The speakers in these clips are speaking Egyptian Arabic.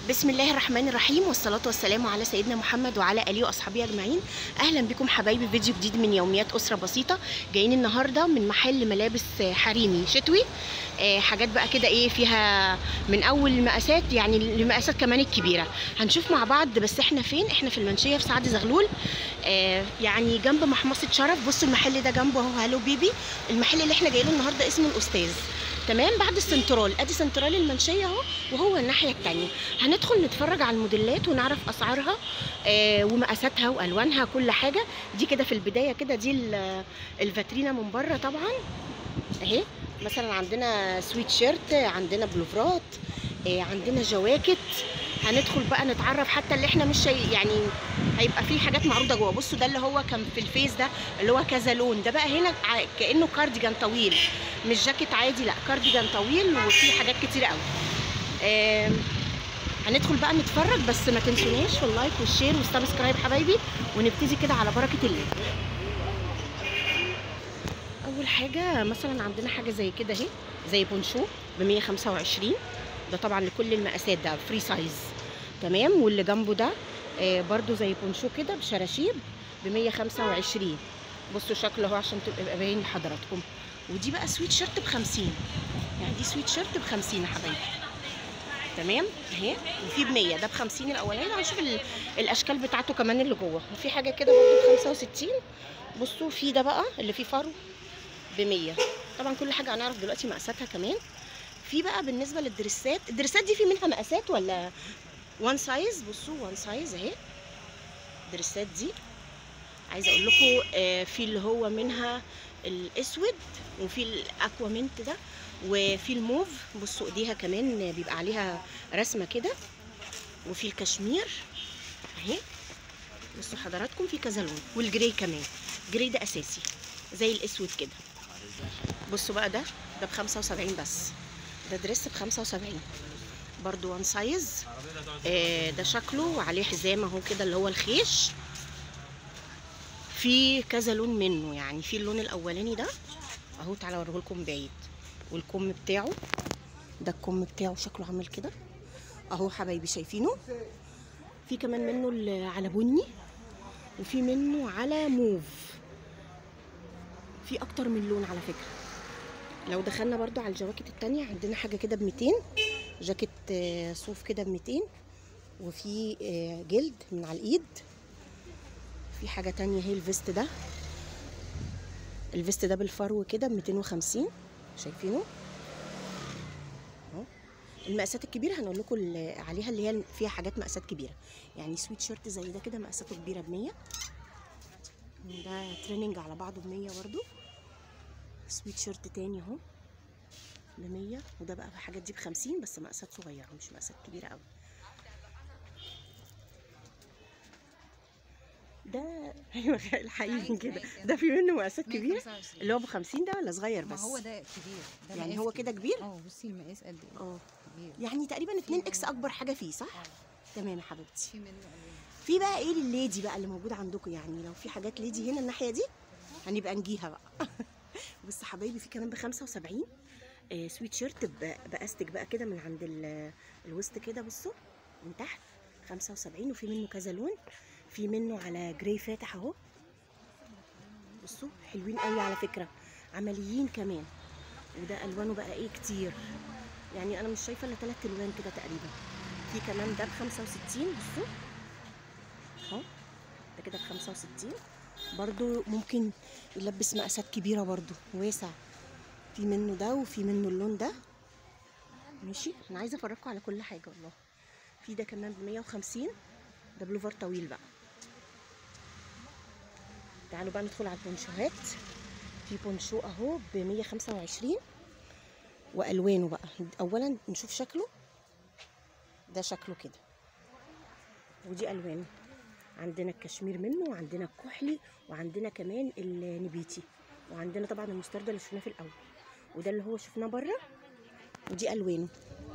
بسم الله الرحمن الرحيم والصلاة والسلام على سيدنا محمد وعلى آله وأصحابه أجمعين أهلا بكم حبايبي فيديو جديد من يوميات أسرة بسيطة جايين النهاردة من محل ملابس حريمي شتوي آه، حاجات بقى كده ايه فيها من اول المقاسات يعني المقاسات كمان الكبيره هنشوف مع بعض بس احنا فين احنا في المنشيه في سعد زغلول آه، يعني جنب محمصه شرف بصوا المحل ده جنبه اهو هالو بيبي المحل اللي احنا جايين اسمه اسمه الاستاذ تمام بعد السنترال ادي سنترال المنشيه اهو وهو الناحيه الثانيه هندخل نتفرج على الموديلات ونعرف اسعارها آه ومقاساتها والوانها كل حاجه دي كده في البدايه كده دي ال- الفاترينا من بره طبعا اهي مثلا عندنا سويت شيرت عندنا بلوفرات آه عندنا جواكت هندخل بقى نتعرف حتى اللي احنا مش شي يعني هيبقى فيه حاجات معروضه جوه بصوا ده اللي هو كان في الفيس ده اللي هو كذا لون ده بقى هنا ع- كانه كارديجان طويل مش جاكيت عادي لا كارديجان طويل وفيه حاجات كتير قوي آم، هندخل بقى نتفرج بس ما تنسوناش في اللايك والشير والسبسكرايب حبايبي ونبتدي كده على بركه الله اول حاجه مثلا عندنا حاجه زي كده اهي زي بونشو ب 125 ده طبعا لكل المقاسات ده فري سايز تمام واللي جنبه ده آه برده زي بونشو كده بشراشيب ب 125 بصوا شكله اهو عشان تبقى باين لحضراتكم ودي بقى سويت شيرت ب 50 يعني دي سويت شيرت ب 50 يا حبايبي تمام اهي وفي ب 100 ده ب 50 الاولاني هنشوف ال- الاشكال بتاعته كمان اللي جوه وفي حاجه كده برده ب 65 بصوا في ده بقى اللي فيه فرو ب 100 طبعا كل حاجه هنعرف دلوقتي مقاساتها كمان في بقى بالنسبه للدريسات الدريسات دي في منها مقاسات ولا وان سايز بصوا وان سايز اهي الدريسات دي عايزه اقول لكم آه، في اللي هو منها الاسود وفي الاكوامنت ده وفي الموف بصوا ايديها كمان بيبقى عليها رسمه كده وفي الكشمير اهي بصوا حضراتكم في كذا لون والجراي كمان جراي ده اساسي زي الاسود كده بصوا بقى ده ده ب 75 بس ده دريس ب 75 برضو وان سايز آه ده شكله وعليه حزام اهو كده اللي هو الخيش في كذا لون منه يعني في اللون الاولاني ده اهو تعالى اوريه لكم بعيد والكم بتاعه ده الكم بتاعه شكله عامل كده اهو حبايبي شايفينه في كمان منه اللي على بني وفي منه على موف في اكتر من لون على فكره لو دخلنا برضو على الجواكت التانية عندنا حاجة كده ب 200 جاكيت آه، صوف كده ب 200 وفي آه، جلد من على الايد في حاجة تانية هي الفيست ده الفيست ده بالفرو كده ب 250 شايفينه اهو المقاسات الكبيرة هنقول لكم ال- عليها اللي هي فيها حاجات مقاسات كبيرة يعني سويت شيرت زي ده كده مقاساته كبيرة ب 100 ده تريننج على بعضه ب 100 برضو سويت شيرت تاني اهو ب 100 وده بقى الحاجات دي ب 50 بس مقاسات صغيره مش مقاسات كبيره قوي ده ايوه الحقيقي كده ده في منه مقاسات كبيره 125. اللي هو ب 50 ده ولا صغير ما بس هو ده كبير ده يعني مقاس هو كده كبير اه بصي المقاس قد ايه اه كبير يعني تقريبا 2 اكس اكبر حاجه فيه صح اه تمام يا حبيبتي في منه الوان في بقى ايه للليدي بقى اللي موجود عندكم يعني لو في حاجات ليدي هنا الناحيه دي هنبقى نجيها بقى بص حبايبي في كمان ب 75 آه سويت شيرت ب- باستك بقى كده من عند ال- الوسط كده بصوا من تحت 75 وفي منه كذا لون في منه على جراي فاتح اهو بصوا حلوين قوي على فكره عمليين كمان وده الوانه بقى ايه كتير يعني انا مش شايفه الا ثلاث الوان كده تقريبا في كمان ده ب 65 بصوا اهو ده كده ب 65 برضو ممكن يلبس مقاسات كبيره برضو واسع في منه ده وفي منه اللون ده ماشي انا عايزه افرجكم على كل حاجه والله في ده كمان ب 150 ده بلوفر طويل بقى تعالوا بقى ندخل على البونشوهات في بونشو اهو ب 125 والوانه بقى اولا نشوف شكله ده شكله كده ودي الوانه عندنا الكشمير منه وعندنا الكحلي وعندنا كمان النبيتي وعندنا طبعا المستردة اللي شفناه في الاول وده اللي هو شفناه بره ودي الوانه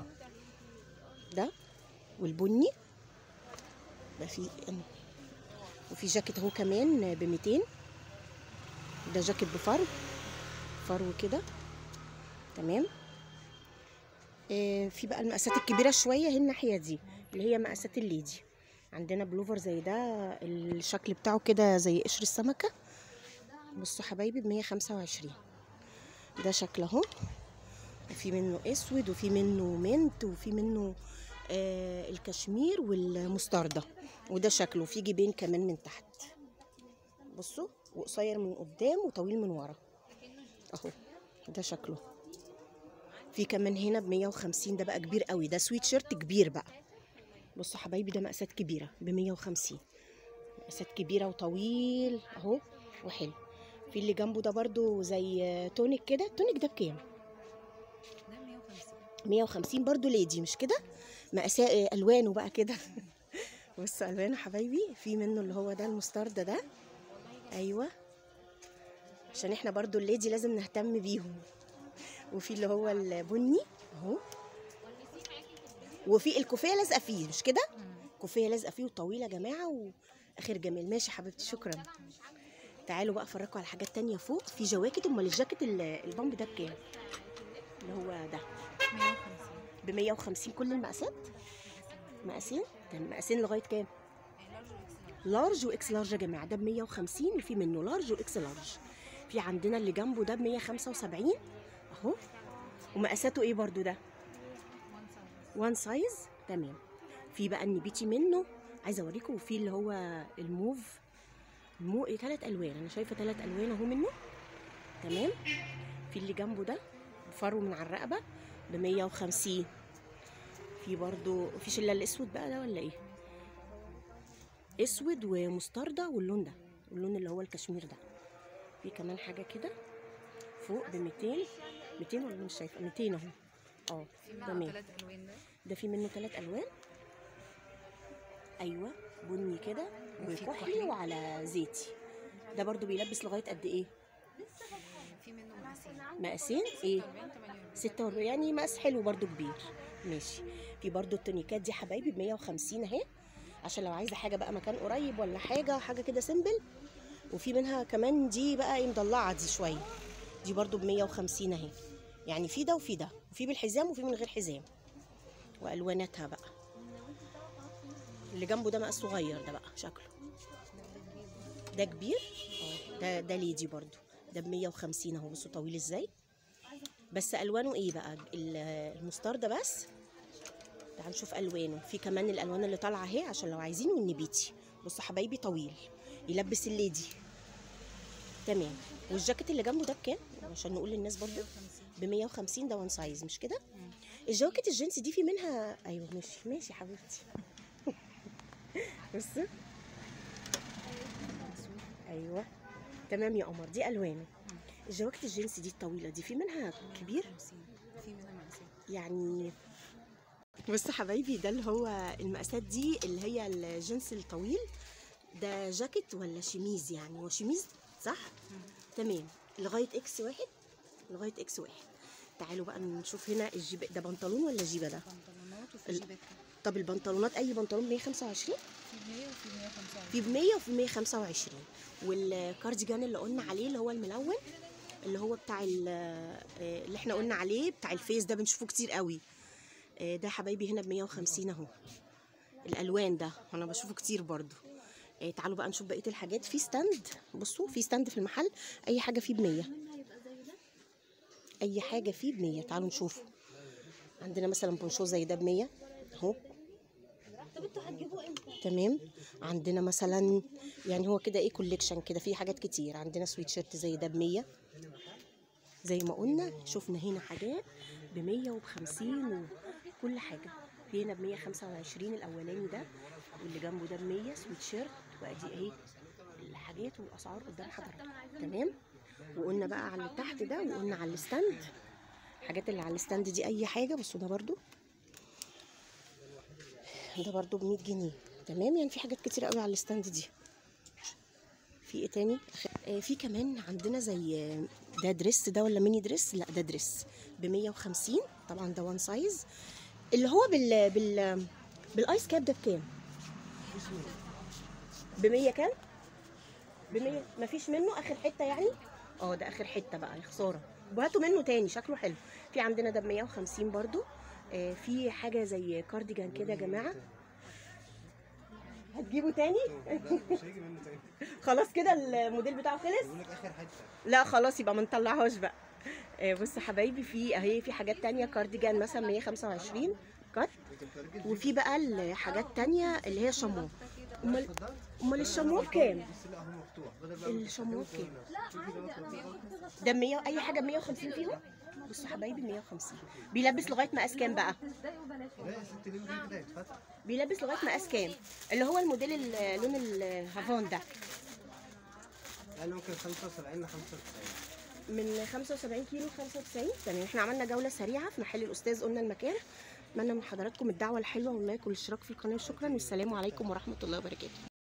ده والبني ده في وفي جاكيت اهو كمان ب 200 ده جاكيت بفرو فرو كده تمام آه، في بقى المقاسات الكبيره شويه هي الناحيه دي اللي هي مقاسات الليدي عندنا بلوفر زي ده الشكل بتاعه كده زي قشر السمكه بصوا حبايبي ب 125 ده شكل اهو وفي منه اسود وفي منه منت وفي منه آه الكشمير والمستردة وده شكله في جيبين كمان من تحت بصوا وقصير من قدام وطويل من ورا اهو ده شكله في كمان هنا ب 150 ده بقى كبير قوي ده سويت شيرت كبير بقى بصوا حبايبي ده مقاسات كبيره ب 150 مقاسات كبيره وطويل اهو وحلو في اللي جنبه ده برضو زي تونيك كده التونيك ده بكام ده 150 150 برضو ليدي مش كده مقاسات الوانه بقى كده بصوا الوانه حبايبي في منه اللي هو ده المسترد ده ايوه عشان احنا برضو الليدي لازم نهتم بيهم وفي اللي هو البني اهو وفي الكوفيه لازقه فيه مش كده كوفيه لازقه فيه وطويله يا جماعه واخر جمال ماشي حبيبتي شكرا تعالوا بقى افرجكم على حاجات تانية فوق في جواكت امال الجاكيت ال- البامب ده بكام اللي هو ده 150 ب 150 كل المقاسات مقاسين تمام مقاسين لغايه كام لارج واكس لارج يا جماعه ده ب 150 وفي منه لارج واكس لارج في عندنا اللي جنبه ده ب 175 اهو ومقاساته ايه برضو ده وان سايز تمام في بقى النبيتي منه عايزه اوريكم وفي اللي هو الموف المو ايه ثلاث الوان انا شايفه ثلاث الوان اهو منه تمام في اللي جنبه ده فرو من على الرقبه ب 150 في برضو مفيش الا الاسود بقى ده ولا ايه اسود ومستردة واللون ده واللون اللي هو الكشمير ده في كمان حاجه كده فوق ب 200 200 ولا مش شايفه 200 اهو اه في منه تمام ثلاث الوان ده ده في منه ثلاث الوان ايوه بني كده وفي وكحلي كحلي. وعلى زيتي ده برضو بيلبس لغايه قد ايه في منه مقاسين مقاسين ايه 46 48 46 يعني مقاس حلو برضو كبير ماشي في برضو التونيكات دي حبايبي ب 150 اهي عشان لو عايزه حاجه بقى مكان قريب ولا حاجه حاجه كده سيمبل وفي منها كمان دي بقى ايه مضلعه دي شويه دي برضو ب 150 اهي يعني في ده وفي ده وفي بالحزام وفي من غير حزام والواناتها بقى اللي جنبه ده مقاس صغير ده بقى شكله ده كبير اه ده ده ليدي برضو ده ب 150 اهو بصوا طويل ازاي بس الوانه ايه بقى ال- المستردة بس تعال نشوف الوانه في كمان الالوان اللي طالعه اهي عشان لو عايزين والنبيتي بصوا حبايبي طويل يلبس الليدي تمام والجاكيت اللي جنبه ده بكام عشان نقول للناس برضو ب 150 ده وان سايز مش كده الجواكت الجينز دي في منها ايوه ماشي ماشي حبيبتي بصوا ايوه تمام يا قمر دي الوانه الجواكت الجينز دي الطويله دي في منها كبير 50 في منها مقاسين يعني بص حبايبي ده اللي هو المقاسات دي اللي هي الجنس الطويل ده جاكيت ولا شميز يعني هو شميز صح تمام لغايه اكس واحد لغايه اكس واحد تعالوا بقى نشوف هنا الجيب ده بنطلون ولا جيبه ده بنطلونات وفي ال- جيبات طب البنطلونات اي بنطلون 125 في 100 وفي 125 في ب 100 وفي 125 والكارديجان اللي قلنا عليه اللي هو الملون اللي هو بتاع ال- آه، اللي احنا قلنا عليه بتاع الفيس ده بنشوفه كتير قوي آه، ده حبايبي هنا ب 150 اهو الالوان ده انا بشوفه كتير برضو آه، تعالوا بقى نشوف بقيه الحاجات في ستاند بصوا في ستاند في المحل اي حاجه فيه ب 100 اي حاجه فيه ب 100 تعالوا نشوفه عندنا مثلا بونشو زي ده ب 100 اهو تمام عندنا مثلا يعني هو كده ايه كوليكشن كده في حاجات كتير عندنا سويت شيرت زي ده ب 100 زي ما قلنا شفنا هنا حاجات ب 100 وب 50 وكل حاجه في هنا ب 125 الاولاني ده واللي جنبه ده ب 100 سويت شيرت وادي اهي الحاجات والاسعار قدام حضرتك تمام وقلنا بقى على اللي تحت ده وقلنا على الستاند الحاجات اللي على الستاند دي اي حاجه بصوا ده برضو ده برضو ب 100 جنيه تمام يعني في حاجات كتير قوي على الستاند دي في ايه تاني آه في كمان عندنا زي آه، ده دريس ده ولا ميني دريس لا ده دريس ب 150 طبعا ده وان سايز اللي هو بال بال بالايس كاب ده بكام ب 100 كام ب 100 مفيش منه اخر حته يعني اه ده اخر حته بقى يا خساره وهاتوا منه تاني شكله حلو في عندنا ده ب 150 برضو آه، في حاجه زي كارديجان كده يا جماعه هتجيبه تاني مش هيجي منه تاني خلاص كده الموديل بتاعه خلص بيقول لك اخر حته لا خلاص يبقى ما نطلعهاش بقى آه، بصوا حبايبي في اهي في حاجات تانية كارديجان مثلا 125 كات وفي بقى الحاجات تانية اللي هي شامو امال امال الشامو بكام بس لا هو مفتوح بدل بقى الشامو بكام ده 100 اي حاجه ب 150 فيهم بصوا حبايبي 150 بيلبس لغايه مقاس كام بقى لا يا ست اليوم كده يتفتح بيلبس لغايه مقاس كام اللي هو الموديل ال- لون الهافون ده يعني ممكن 75 ل 95 من 75 كيلو ل 95 تمام احنا عملنا جوله سريعه في محل الاستاذ قلنا المكان اتمنى من حضراتكم الدعوه الحلوه واللايك والاشتراك في القناه شكرا والسلام عليكم ورحمه الله وبركاته